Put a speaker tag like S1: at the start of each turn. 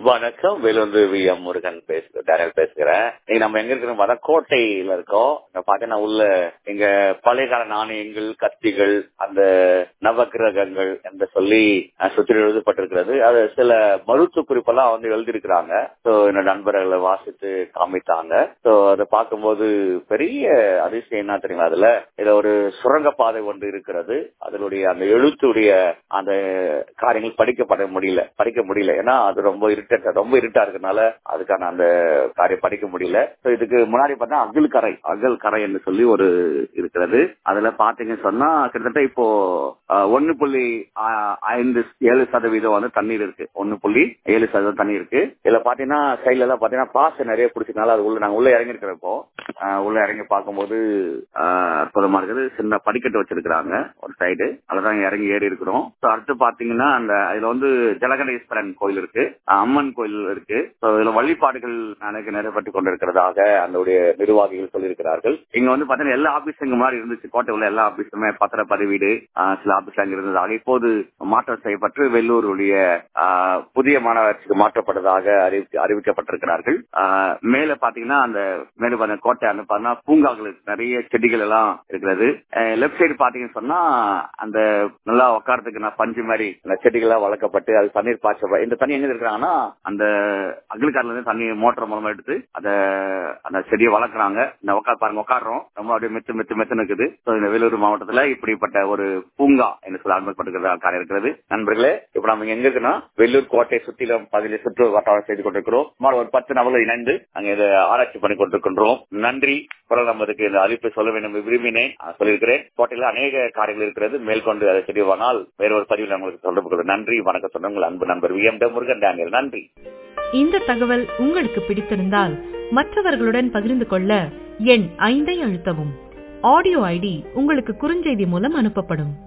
S1: வணக்கம் Vellore V M Murugan பேசு Daniel பேசுகிறேன் நீங்க நம்ம எங்க இருக்கிறோம் பார்த்தா கோட்டையில இருக்கோம் இங்க பாத்தீங்கன்னா உள்ள எங்க பழைய கால நாணயங்கள் கத்திகள் அந்த நவகிரகங்கள் என்று சொல்லி அஹ், சுற்றி எழுதப்பட்டிருக்கிறது அது சில மருத்துவ குறிப்பெல்லாம் வந்து எழுதியிருக்கிறாங்க சோ என்னோட நண்பர்களை வாசித்து காமித்தாங்க சோ அதை பார்க்கும்போது பெரிய அதிசயம் என்ன தெரியுமா அதுல இதுல ஒரு சுரங்கப்பாதை ஒன்று இருக்கிறது அதனுடைய அந்த எழுத்துடைய அந்த காரியங்கள் படிக்கப்பட முடியல படிக்க முடியல ஏன்னா அது ரொம்ப இருட்ட ரொம்ப இருட்டா இருக்கனால அதுக்கான அந்த காரியம் படிக்க முடியல So இதுக்கு முன்னாடி பார்த்தா அகல் கரை அகல் கரை என்று சொல்லி ஒரு இருக்கிறது அதுல பாத்தீங்கன்னு சொன்னா கிட்டத்தட்ட இப்போ அஹ், ஒண்ணு புள்ளி அஹ், ஐந்து ஏழு சதவீதம் வந்து தண்ணீர் இருக்கு ஒண்ணு புள்ளி ஏழு சதவீதம் தண்ணி இருக்கு இதுல பாத்தீங்கன்னா சைட்ல எல்லாம் பாத்தீங்கன்னா பாச நிறைய பிடிச்சதுனால அது உள்ள நாங்க உள்ள இறங்கி இருக்கிறப்போ அஹ், உள்ள இறங்கி பார்க்கும்போது அஹ், அற்புதமா இருக்குது சின்ன படிக்கட்டு வச்சிருக்கிறாங்க ஒரு சைடு அதுதான் இறங்கி ஏறி இருக்கிறோம் So அடுத்து பாத்தீங்கன்னா அந்த இதுல வந்து ஜலகணேஸ்வரன் கோயில் இருக்கு அஹ், அம்மன் கோயில் இருக்கு So இதுல வழிபாடுகள் எனக்கு நிறைவேற்றி கொண்டிருக்கிறதாக அதனுடைய நிர்வாகிகள் சொல்லியிருக்கிறார்கள் இங்க வந்து பாத்தீங்கன்னா எல்லா ஆபீஸ் இங்க மாதிரி இருந்துச்சு கோட்டை உள்ள எல்லா ஆபீஸுமே பத்திர பதிவீடு அஹ், சில ஆபீஸ் அங்க இருந்ததாக இப்போது மாற்றம் செய்யப்பட்டு வெள்ளூருடைய அஹ், புதிய மாநகராட்சிக்கு மாற்றப்பட்டதாக அறிவிக்க அறிவிக்கப்பட்டிருக்கிறார்கள் அஹ், மேல பாத்தீங்கன்னா அந்த மேல பாத்தீங்கன்னா கோட்டை அந்த பாத்தீங்கன்னா பூங்காக்கள் இருக்கு. நிறைய செடிகள் எல்லாம் இருக்கிறது லெப்ட் சைடு பாத்தீங்கன்னு சொன்னா அந்த நல்லா உட்காரத்துக்கு நான் பஞ்சு மாதிரி அந்த செடிகள்லாம் வளர்க்கப்பட்டு அது தண்ணீர் பாய்ச்ச இந்த தண்ணி எங்க இருக்கிறாங்கன்னா அந்த அக்ரிகார்ல இருந்து தண்ணி மோட்டர் மூலமா எடுத்து அத அந்த செடியை வளர்க்குறாங்க இந்த உட்கார் பாருங்க உட்காடுறோம் ரொம்ப அப்படியே மெத்து மெத்து மெத்து இருக்குது So, இந்த வேலூர் மாவட்டத்துல இப்படிப்பட்ட ஒரு பூங்கா என்று சொல்ல அனுமதிப்பட்டிருக்கிறதா காரியம் இருக்கிறது நண்பர்களே இப்ப நம்ம எங்க இருக்குன்னா வெள்ளூர் கோட்டை சுத்திலும் பதினேழு சுற்று வட்டாரம் செய்து கொண்டிருக்கிறோம் சுமார் ஒரு பத்து நபர்கள் இணைந்து அங்க இதை ஆராய்ச்சி பண்ணி கொண்டிருக்கின்றோம் நன்றி பிறகு நம்மதுக்கு இந்த அழைப்பை சொல்ல வேண்டும் விரும்பினேன் நான் சொல்லியிருக்கிறேன் கோட்டையில அநேக காரியங்கள் இருக்கிறது மேற்கொண்டு அதை தெளிவானால் வேற ஒரு பதிவில் உங்களுக்கு தொடர்பு நன்றி வணக்கம் சொன்ன உங்கள் அன்பு நண்பர் வி எம் முருகன் டேனியல் நன்றி
S2: இந்த தகவல் உங்களுக்கு பிடித்திருந்தால் மற்றவர்களுடன் பகிர்ந்து கொள்ள எண் ஐந்தை அழுத்தவும் ஆடியோ ஐடி உங்களுக்கு குறுஞ்செய்தி மூலம் அனுப்பப்படும்